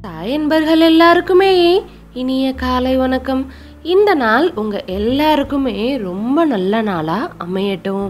தாயன்பர்கள் எல்லாருக்குமே இனிய காலை வணக்கம் இந்த நாள் உங்க எல்லாருக்குமே ரொம்ப நல்ல நாளா அமையட்டும்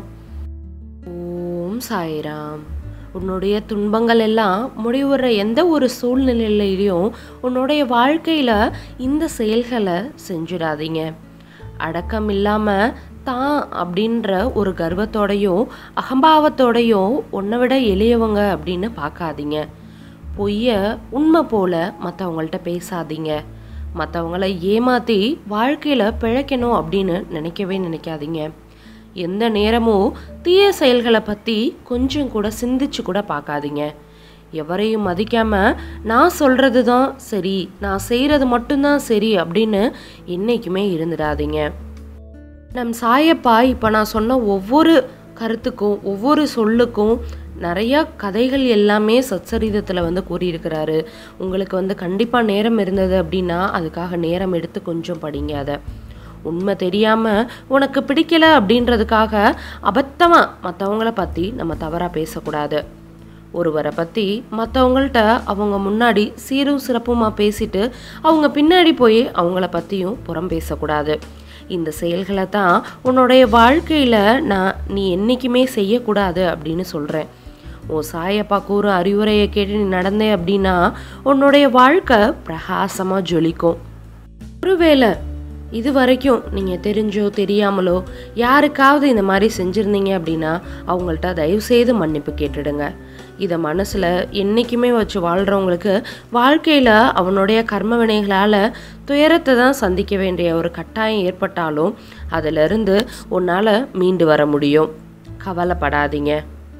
ஓம் சாய்ராம் உன்னுடைய துன்பங்கள் எல்லாம் முடிவுற எந்த ஒரு சூழ்நிலையிலையும் உன்னுடைய வாழ்க்கையில இந்த செயல்களை செஞ்சிடாதீங்க அடக்கம் இல்லாம தான் அப்படின்ற ஒரு கர்வத்தோடையும் அகம்பாவத்தோடையும் உன்னை விட எளியவங்க அப்படின்னு பார்க்காதீங்க பொய்ய உண்மை போல மற்றவங்கள்ட்ட பேசாதீங்க மற்றவங்கள ஏமாற்றி வாழ்க்கையில் பிழைக்கணும் அப்படின்னு நினைக்கவே நினைக்காதீங்க எந்த நேரமும் தீய செயல்களை பற்றி கொஞ்சம் கூட சிந்திச்சு கூட பார்க்காதீங்க எவரையும் மதிக்காம நான் சொல்கிறது தான் சரி நான் செய்கிறது மட்டும்தான் சரி அப்படின்னு என்றைக்குமே இருந்துடாதீங்க நம் சாயப்பா இப்போ நான் சொன்ன ஒவ்வொரு கருத்துக்கும் ஒவ்வொரு சொல்லுக்கும் நிறைய கதைகள் எல்லாமே சச்சரிதத்தில் வந்து கூறியிருக்கிறாரு உங்களுக்கு வந்து கண்டிப்பாக நேரம் இருந்தது அப்படின்னா அதுக்காக நேரம் எடுத்து கொஞ்சம் படிங்க அதை உண்மை தெரியாமல் உனக்கு பிடிக்கல அப்படின்றதுக்காக அபத்தமாக மற்றவங்கள பற்றி நம்ம தவறாக பேசக்கூடாது ஒருவரை பற்றி மற்றவங்கள்ட்ட அவங்க முன்னாடி சீரும் சிறப்புமாக பேசிட்டு அவங்க பின்னாடி போய் அவங்கள பற்றியும் புறம் பேசக்கூடாது இந்த செயல்களை தான் உன்னுடைய வாழ்க்கையில் நான் நீ என்றைக்குமே செய்யக்கூடாது அப்படின்னு சொல்கிறேன் உன் சாயப்பா கூறு அறிவுரையை கேட்டு நீ நடந்தே அப்படின்னா உன்னுடைய வாழ்க்கை பிரகாசமாக ஜொலிக்கும் ஒருவேளை இது வரைக்கும் நீங்கள் தெரிஞ்சோ தெரியாமலோ யாருக்காவது இந்த மாதிரி செஞ்சுருந்தீங்க அப்படின்னா அவங்கள்ட்ட தயவுசெய்து மன்னிப்பு கேட்டுடுங்க இதை மனசில் என்றைக்குமே வச்சு வாழ்கிறவங்களுக்கு வாழ்க்கையில் அவனுடைய கர்ம வினைகளால் துயரத்தை தான் சந்திக்க வேண்டிய ஒரு கட்டாயம் ஏற்பட்டாலும் அதிலிருந்து உன்னால் மீண்டு வர முடியும் கவலைப்படாதீங்க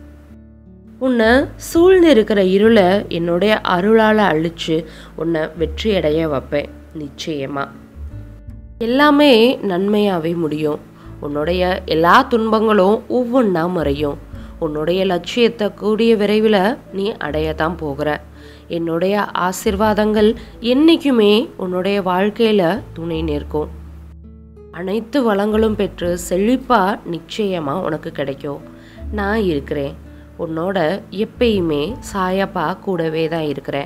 உன்னை சூழ்ந்து இருக்கிற இருளை என்னுடைய அருளால் அழிச்சு உன்னை வெற்றியடைய வைப்பேன் நிச்சயமாக எல்லாமே நன்மையாகவே முடியும் உன்னுடைய எல்லா துன்பங்களும் ஒவ்வொன்றா மறையும் உன்னுடைய லட்சியத்தை கூடிய விரைவில் நீ அடையத்தான் போகிற என்னுடைய ஆசிர்வாதங்கள் என்றைக்குமே உன்னுடைய வாழ்க்கையில் துணை நிற்கும் அனைத்து வளங்களும் பெற்று செழிப்பாக நிச்சயமாக உனக்கு கிடைக்கும் நான் இருக்கிறேன் உன்னோட எப்பயுமே சாயப்பா கூடவே தான் இருக்கிறேன்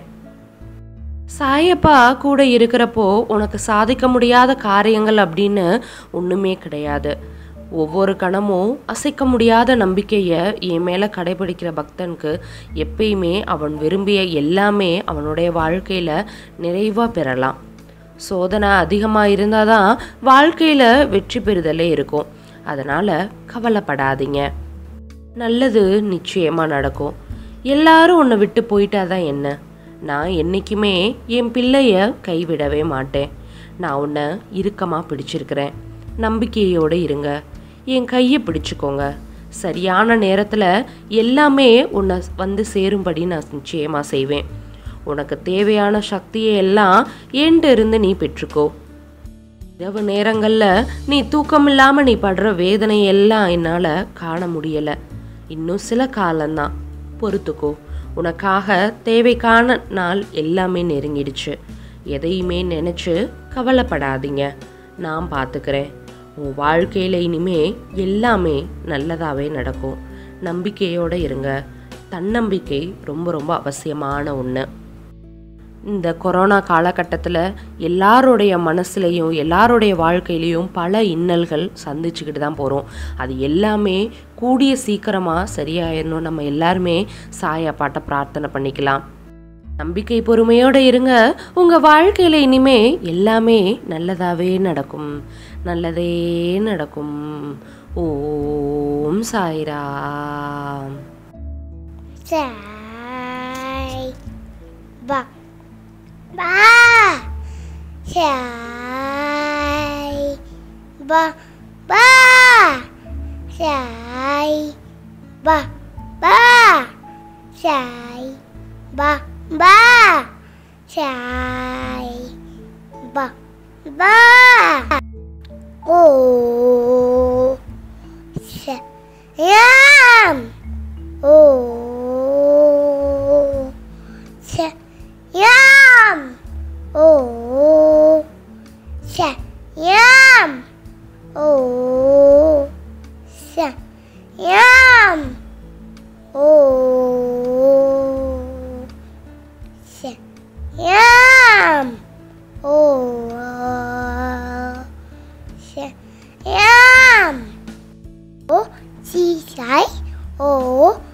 சாயப்பா கூட இருக்கிறப்போ உனக்கு சாதிக்க முடியாத காரியங்கள் அப்படின்னு ஒன்றுமே கிடையாது ஒவ்வொரு கணமும் அசைக்க முடியாத நம்பிக்கையை என் மேலே கடைபிடிக்கிற பக்தனுக்கு எப்பயுமே அவன் விரும்பிய எல்லாமே அவனுடைய வாழ்க்கையில் நிறைவாக பெறலாம் சோதனை அதிகமாக இருந்தால் தான் வாழ்க்கையில் வெற்றி பெறுதலே இருக்கும் அதனால் கவலைப்படாதீங்க நல்லது நிச்சயமாக நடக்கும் எல்லாரும் உன்னை விட்டு போயிட்டா தான் என்ன நான் என்றைக்குமே என் பிள்ளைய கைவிடவே மாட்டேன் நான் உன்னை இறுக்கமாக பிடிச்சிருக்கிறேன் நம்பிக்கையோடு இருங்க என் கையை பிடிச்சுக்கோங்க சரியான நேரத்தில் எல்லாமே உன்னை வந்து சேரும்படி நான் நிச்சயமாக செய்வேன் உனக்கு தேவையான சக்தியை எல்லாம் என்கிட்ட இருந்து நீ பெற்றுக்கோ இரவு நேரங்களில் நீ தூக்கம் இல்லாமல் நீ படுற வேதனை எல்லாம் என்னால் காண முடியலை இன்னும் சில காலம்தான் பொறுத்துக்கோ உனக்காக தேவைக்கான நாள் எல்லாமே நெருங்கிடுச்சு எதையுமே நினச்சி கவலைப்படாதீங்க நான் பார்த்துக்கிறேன் உன் வாழ்க்கையில் இனிமே எல்லாமே நல்லதாகவே நடக்கும் நம்பிக்கையோடு இருங்க தன்னம்பிக்கை ரொம்ப ரொம்ப அவசியமான ஒன்று இந்த கொரோனா காலகட்டத்தில் எல்லாருடைய மனசுலையும் எல்லாருடைய வாழ்க்கையிலையும் பல இன்னல்கள் சந்திச்சுக்கிட்டு தான் போகிறோம் அது எல்லாமே கூடிய சீக்கிரமாக சரியாயிடணும் நம்ம எல்லாருமே சாயப்பாட்ட பிரார்த்தனை பண்ணிக்கலாம் நம்பிக்கை பொறுமையோடு இருங்க உங்கள் வாழ்க்கையில் இனிமே எல்லாமே நல்லதாகவே நடக்கும் நல்லதே நடக்கும் ஓம் Sairam Sai ba ba Sai ba ba Sai ba ba Sai ba ba Sai ba ba Oh Yum! Oh, cha, yum. Oh, cha, yum. Oh, cha, yum. Oh, cha, yum. O Sam O Chi Sai O